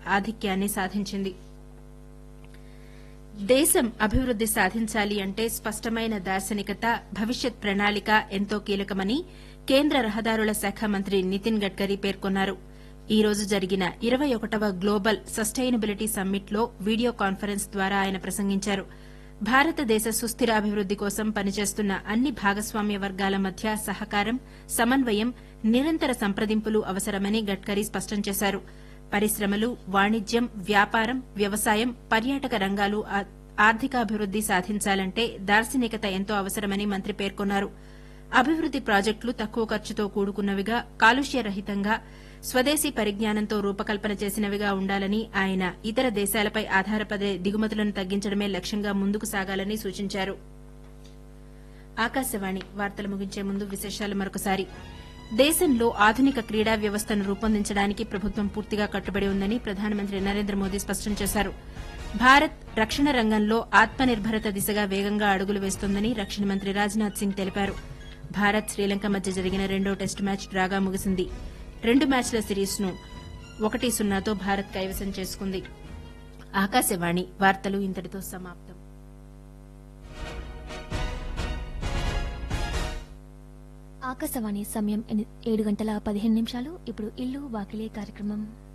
ఆధిక్యాన్ని సాధించింది దేశం అభివృద్ది సాధించాలి అంటే స్పష్టమైన దార్శనికత భవిష్యత్ ప్రణాళిక ఎంతో కీలకమని కేంద్ర రహదారుల శాఖ మంత్రి నితిన్ గడ్కరీ పేర్కొన్నారు ఈ రోజు జరిగిన ఇరవై ఒకటవ గ్లోబల్ సస్టైనబిలిటీ సమ్మిట్లో వీడియో కాన్ఫరెన్స్ ద్వారా ఆయన ప్రసంగించారు భారతదేశ సుస్థిరాభివృద్ది కోసం పనిచేస్తున్న అన్ని భాగస్వామ్య వర్గాల మధ్య సహకారం సమన్వయం నిరంతర సంప్రదింపులు అవసరమని గడ్కరీ స్పష్టం చేశారు పరిశ్రమలు వాణిజ్యం వ్యాపారం వ్యవసాయం పర్యాటక రంగాలు ఆ- ఆర్థికాభివృద్ది సాధించాలంటే దార్శనికత ఎంతో అవసరమని మంత్రి పేర్కొన్నారు అభివృద్ది ప్రాజెక్టులు తక్కువ ఖర్చుతో కూడుకున్నవిగా కాలుష్యరహితంగా స్వదేశీ పరిజ్ఞానంతో రూపకల్పన చేసినవిగా ఉండాలని ఆయన ఇతర దేశాలపై ఆధారపడే దిగుమతులను తగ్గించడమే లక్ష్యంగా ముందుకు సాగాలని సూచించారు ఆకాశవాణి వార్తలు ముగించే ముందు విశేషాలు మరొకసారి దేశంలో ఆధునిక క్రీడా వ్యవస్థను రూపొందించడానికి ప్రభుత్వం పూర్తిగా కట్టుబడి ఉందని ప్రధానమంత్రి నరేంద్ర మోదీ స్పష్టం చేశారు భారత్ రక్షణ రంగంలో ఆత్మనిర్భరత దిశగా వేగంగా అడుగులు వేస్తోందని రక్షణ మంత్రి రాజ్నాథ్ సింగ్ తెలిపారు భారత్ శ్రీలంక మధ్య జరిగిన రెండో టెస్టు మ్యాచ్ డ్రాగా ముగిసింది రెండు మ్యాచ్ల సిరీస్ను ఒకటి సున్నాతో భారత్ కైవసం చేసుకుంది ఆకాశవాణి వార్తలు ఇంతటితో సమాప్తం ఆకాశవాణి సమయం ఎని- ఏడు గంటల పదిహేను నిమిషాలు ఇప్పుడు ఇల్లు వాకిలే కార్యక్రమం